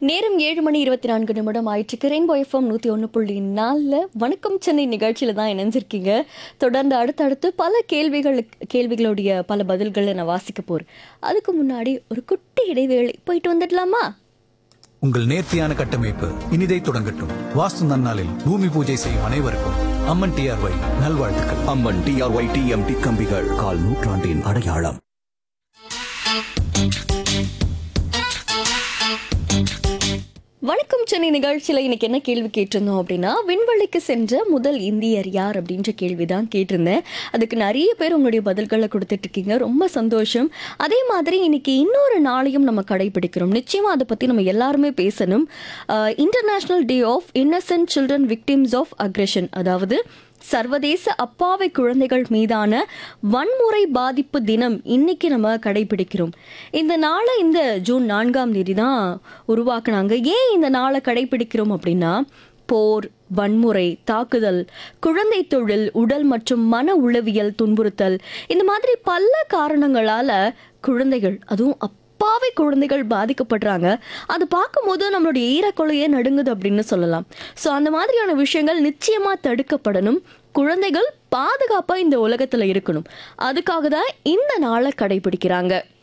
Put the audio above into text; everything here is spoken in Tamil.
நேரம் ஏழு மணி இருபத்தி நான்கு நிமிடம் ஆயிற்றுக்கு ரெயின்போ எஃப்எம் நூற்றி ஒன்று புள்ளி நாலில் வணக்கம் சென்னை நிகழ்ச்சியில் தான் இணைஞ்சிருக்கீங்க தொடர்ந்து அடுத்தடுத்து பல கேள்விகளுக்கு கேள்விகளுடைய பல பதில்களை நான் வாசிக்க போகிறேன் அதுக்கு முன்னாடி ஒரு குட்டி இடைவேளை போயிட்டு வந்துடலாமா உங்கள் நேர்த்தியான கட்டமைப்பு இனிதை தொடங்கட்டும் வாஸ்து நன்னாளில் பூமி பூஜை செய்யும் அனைவருக்கும் அம்மன் டிஆர்ஒய் நல்வாழ்த்துக்கள் அம்மன் டிஆர்ஒய் டிஎம்டி கம்பிகள் கால் நூற்றாண்டின் அடையாளம் வணக்கம் சென்னை நிகழ்ச்சியில் இன்னைக்கு என்ன கேள்வி கேட்டிருந்தோம் அப்படின்னா விண்வெளிக்கு சென்ற முதல் இந்தியர் யார் அப்படின்ற கேள்வி தான் கேட்டிருந்தேன் அதுக்கு நிறைய பேர் உங்களுடைய பதில்களை கொடுத்துட்டு இருக்கீங்க ரொம்ப சந்தோஷம் அதே மாதிரி இன்னைக்கு இன்னொரு நாளையும் நம்ம கடைபிடிக்கிறோம் நிச்சயமா அதை பற்றி நம்ம எல்லாருமே பேசணும் international day of innocent children victims of aggression அதாவது சர்வதேச அப்பாவி குழந்தைகள் மீதான வன்முறை பாதிப்பு தினம் இன்னைக்கு நம்ம கடைபிடிக்கிறோம் இந்த நாளை இந்த ஜூன் நான்காம் தேதி தான் உருவாக்குனாங்க ஏன் இந்த நாளை கடைபிடிக்கிறோம் அப்படின்னா போர் வன்முறை தாக்குதல் குழந்தை தொழில் உடல் மற்றும் மன உளவியல் துன்புறுத்தல் இந்த மாதிரி பல காரணங்களால குழந்தைகள் அதுவும் அப்பாவி குழந்தைகள் பாதிக்கப்படுறாங்க அது பார்க்கும்போது நம்மளுடைய ஈரக்கொலையே நடுங்குது அப்படின்னு சொல்லலாம் ஸோ அந்த மாதிரியான விஷயங்கள் நிச்சயமா தடுக்கப்படணும் குழந்தைகள் பாதுகாப்பா இந்த உலகத்துல இருக்கணும் அதுக்காக தான் இந்த நாளை கடைபிடிக்கிறாங்க